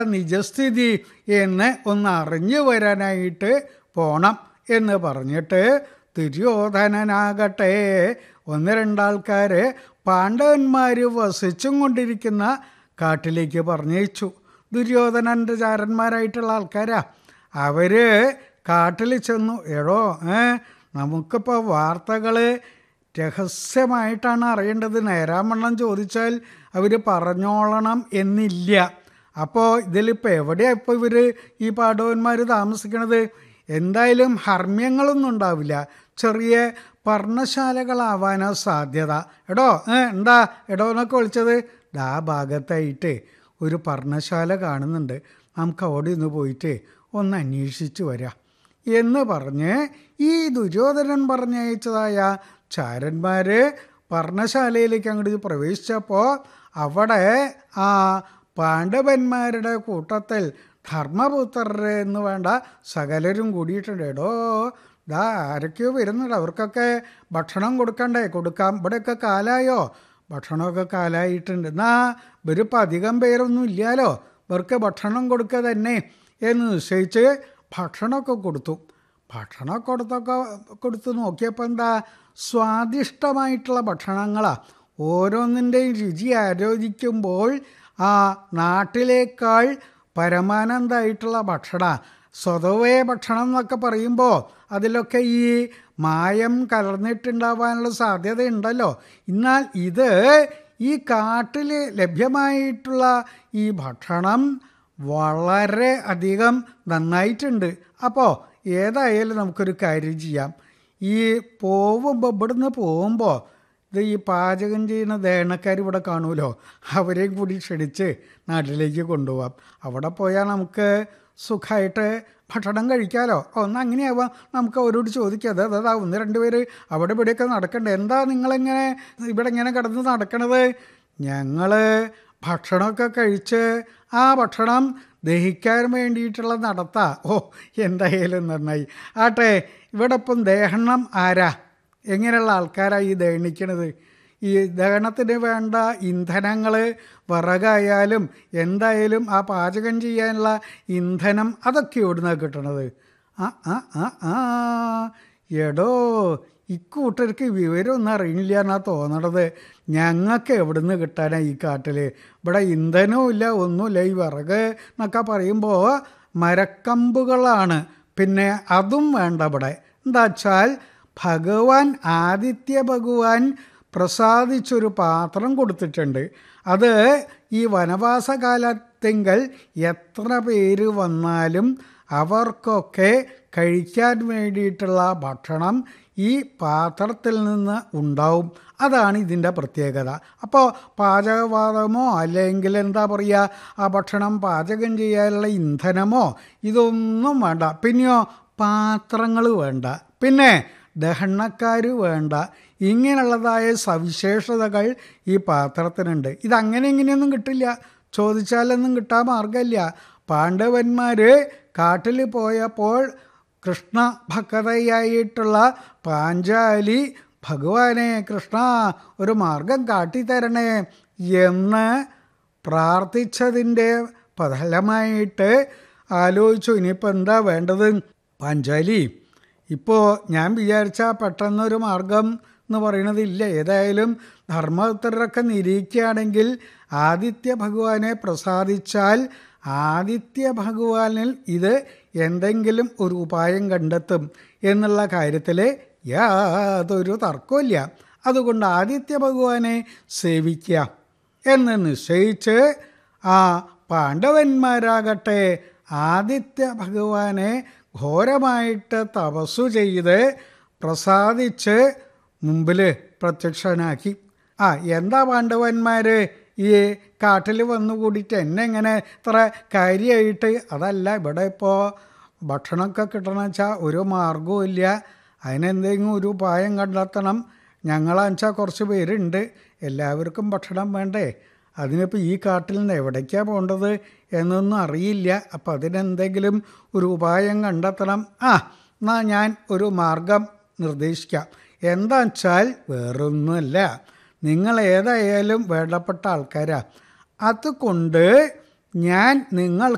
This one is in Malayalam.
നിജസ്ഥിതി എന്ന് ഒന്ന് അറിഞ്ഞു വരാനായിട്ട് പോണം എന്ന് പറഞ്ഞിട്ട് ദുര്യോധനനാകട്ടെ ഒന്ന് രണ്ടാൾക്കാര് പാണ്ഡവന്മാര് വസിച്ചും കൊണ്ടിരിക്കുന്ന കാട്ടിലേക്ക് പറഞ്ഞയച്ചു ദുര്യോധനൻ്റെ ചാരന്മാരായിട്ടുള്ള ആൾക്കാരാ അവര് കാട്ടിൽ ചെന്നു എടോ ഏ നമുക്കിപ്പോൾ വാർത്തകൾ രഹസ്യമായിട്ടാണ് അറിയേണ്ടത് നേരാമണ്ണം ചോദിച്ചാൽ അവർ പറഞ്ഞോളണം എന്നില്ല അപ്പോൾ ഇതിലിപ്പോൾ എവിടെയാണ് ഇപ്പോൾ ഇവർ ഈ പാണ്ഡവന്മാർ താമസിക്കണത് എന്തായാലും ഹർമ്മ്യങ്ങളൊന്നും ഉണ്ടാവില്ല ചെറിയ പർണശാലകളാവാനാ സാധ്യത എടോ ഏ എന്താ എടോ എന്നൊക്കെ വിളിച്ചത് ആ ഭാഗത്തായിട്ട് ഒരു പർണശാല കാണുന്നുണ്ട് നമുക്ക് അവിടെ നിന്ന് പോയിട്ട് ഒന്ന് അന്വേഷിച്ച് വരാം എന്ന് പറഞ്ഞ് ഈ ദുര്യോധനൻ പറഞ്ഞയച്ചതായ ചാരന്മാർ പർണശാലയിലേക്ക് അങ്ങോട്ട് പ്രവേശിച്ചപ്പോൾ അവിടെ ആ പാണ്ഡവന്മാരുടെ കൂട്ടത്തിൽ ധർമ്മപുത്രർ എന്ന് വേണ്ട സകലരും കൂടിയിട്ടുണ്ട് എടോ ദാ ആരൊക്കെയോ വരുന്നുണ്ട് അവർക്കൊക്കെ ഭക്ഷണം കൊടുക്കണ്ടേ കൊടുക്കാം ഇവിടെയൊക്കെ കാലായോ ഭക്ഷണമൊക്കെ കാലായിട്ടുണ്ട് എന്നാ ഇവരിപ്പോൾ അധികം പേരൊന്നും ഇല്ലല്ലോ ഇവർക്ക് ഭക്ഷണം കൊടുക്കുക തന്നെ എന്ന് നിശ്ചയിച്ച് ഭക്ഷണമൊക്കെ കൊടുത്തു ഭക്ഷണം കൊടുത്തൊക്കെ കൊടുത്ത് നോക്കിയപ്പോൾ എന്താ സ്വാദിഷ്ടമായിട്ടുള്ള ഭക്ഷണങ്ങളാണ് ഓരോന്നിൻ്റെയും രുചി ആലോചിക്കുമ്പോൾ ആ നാട്ടിലേക്കാൾ പരമാനന്ദമായിട്ടുള്ള ഭക്ഷണ സ്വതവേ ഭക്ഷണം എന്നൊക്കെ പറയുമ്പോൾ അതിലൊക്കെ ഈ മായം കലർന്നിട്ടുണ്ടാവാനുള്ള സാധ്യതയുണ്ടല്ലോ എന്നാൽ ഇത് ഈ കാട്ടിൽ ലഭ്യമായിട്ടുള്ള ഈ ഭക്ഷണം വളരെ അധികം നന്നായിട്ടുണ്ട് അപ്പോൾ ഏതായാലും നമുക്കൊരു കാര്യം ചെയ്യാം ഈ പോവുമ്പോൾ ഇവിടുന്ന് പോകുമ്പോൾ ഇത് ഈ പാചകം ചെയ്യുന്ന ദേണക്കാർ ഇവിടെ കാണുമല്ലോ അവരെയും കൂടി ക്ഷണിച്ച് നാട്ടിലേക്ക് കൊണ്ടുപോകാം അവിടെ പോയാൽ നമുക്ക് സുഖമായിട്ട് ഭക്ഷണം കഴിക്കാമല്ലോ ഒന്ന് അങ്ങനെയാവാം നമുക്ക് അവരോട് ചോദിക്കാം അതെ അതാ ഒന്ന് രണ്ട് പേര് അവിടെ ഇവിടെയൊക്കെ നടക്കണ്ടേ എന്താ നിങ്ങളിങ്ങനെ ഇവിടെ ഇങ്ങനെ കിടന്ന് നടക്കണത് ഞങ്ങൾ ഭക്ഷണമൊക്കെ കഴിച്ച് ആ ഭക്ഷണം ദഹിക്കാൻ വേണ്ടിയിട്ടുള്ള നടത്താ ഓ എന്തായാലും നന്നായി ആട്ടെ ഇവിടെ ഇപ്പം ദഹനം ആരാ എങ്ങനെയുള്ള ആൾക്കാരാണ് ഈ ദഹനിക്കണത് ഈ ദഹനത്തിന് വേണ്ട ഇന്ധനങ്ങൾ വിറകായാലും എന്തായാലും ആ പാചകം ചെയ്യാനുള്ള ഇന്ധനം അതൊക്കെ എവിടുന്നാണ് കിട്ടണത് ആ ആ ആ ആ എടോ ഇക്കൂട്ടർക്ക് വിവരമൊന്നും അറിയില്ല എന്നാ തോന്നണത് ഞങ്ങൾക്ക് എവിടുന്ന് കിട്ടാനാണ് ഈ കാട്ടിൽ ഇവിടെ ഇന്ധനവും ഇല്ല ഒന്നുമില്ല ഈ വിറക് എന്നൊക്കെ പറയുമ്പോൾ മരക്കമ്പുകളാണ് പിന്നെ അതും വേണ്ട ഇവിടെ എന്താ വെച്ചാൽ ഭഗവാൻ ആദിത്യ ഭഗവാൻ പ്രസാദിച്ചൊരു പാത്രം കൊടുത്തിട്ടുണ്ട് അത് ഈ വനവാസകാലത്തെങ്കിൽ എത്ര പേര് വന്നാലും അവർക്കൊക്കെ കഴിക്കാൻ വേണ്ടിയിട്ടുള്ള ഭക്ഷണം ഈ പാത്രത്തിൽ നിന്ന് ഉണ്ടാവും അതാണ് ഇതിൻ്റെ പ്രത്യേകത അപ്പോൾ പാചകവാതമോ അല്ലെങ്കിൽ എന്താ പറയുക ആ ഭക്ഷണം പാചകം ചെയ്യാനുള്ള ഇന്ധനമോ ഇതൊന്നും വേണ്ട പിന്നെയോ പാത്രങ്ങൾ വേണ്ട പിന്നെ ദഹനക്കാർ വേണ്ട ഇങ്ങനെയുള്ളതായ സവിശേഷതകൾ ഈ പാത്രത്തിനുണ്ട് ഇതങ്ങനെ ഇങ്ങനെയൊന്നും കിട്ടില്ല ചോദിച്ചാലൊന്നും കിട്ടാൻ മാർഗമില്ല പാണ്ഡവന്മാർ കാട്ടിൽ പോയപ്പോൾ കൃഷ്ണ ഭക്തയായിട്ടുള്ള പാഞ്ചാലി ഭഗവാനെ കൃഷ്ണ ഒരു മാർഗം കാട്ടിത്തരണേ എന്ന് പ്രാർത്ഥിച്ചതിൻ്റെ ഫലമായിട്ട് ആലോചിച്ചു ഇനിയിപ്പോൾ എന്താ വേണ്ടത് പാഞ്ചാലി ഇപ്പോൾ ഞാൻ വിചാരിച്ച പെട്ടെന്നൊരു മാർഗം എന്ന് പറയുന്നത് ഇല്ല ഏതായാലും ധർമ്മപുത്രരൊക്കെ നിരീക്കുകയാണെങ്കിൽ ആദിത്യ ഭഗവാനെ പ്രസാദിച്ചാൽ ആദിത്യ ഭഗവാനിൽ ഇത് എന്തെങ്കിലും ഒരു ഉപായം കണ്ടെത്തും എന്നുള്ള കാര്യത്തിൽ യാതൊരു തർക്കമില്ല അതുകൊണ്ട് ആദിത്യ ഭഗവാനെ സേവിക്കുക എന്ന് നിശ്ചയിച്ച് ആ പാണ്ഡവന്മാരാകട്ടെ ആദിത്യ ഭഗവാനെ ഘോരമായിട്ട് തപസ്സു ചെയ്ത് പ്രസാദിച്ച് മുമ്പിൽ പ്രത്യക്ഷനാക്കി ആ എന്താ പാണ്ഡവന്മാർ ഈ കാട്ടിൽ വന്നു കൂടിയിട്ട് എന്നെ ഇങ്ങനെ ഇത്ര കാര്യമായിട്ട് അതല്ല ഇവിടെ ഇപ്പോൾ ഭക്ഷണമൊക്കെ കിട്ടണമെന്ന് വെച്ചാൽ ഒരു മാർഗവും ഇല്ല അതിനെന്തെങ്കിലും ഒരു ഉപായം കണ്ടെത്തണം ഞങ്ങളാണെച്ചാൽ കുറച്ച് പേരുണ്ട് എല്ലാവർക്കും ഭക്ഷണം വേണ്ടേ അതിനിപ്പോൾ ഈ കാട്ടിൽ നിന്ന് എവിടേക്കാണ് പോകേണ്ടത് എന്നൊന്നും അറിയില്ല അപ്പം അതിനെന്തെങ്കിലും ഒരു ഉപായം കണ്ടെത്തണം ആ എന്നാൽ ഞാൻ ഒരു മാർഗം നിർദ്ദേശിക്കാം എന്താ വെച്ചാൽ വേറൊന്നുമല്ല നിങ്ങൾ ഏതായാലും വേണ്ടപ്പെട്ട ആൾക്കാരാ അതുകൊണ്ട് ഞാൻ നിങ്ങൾ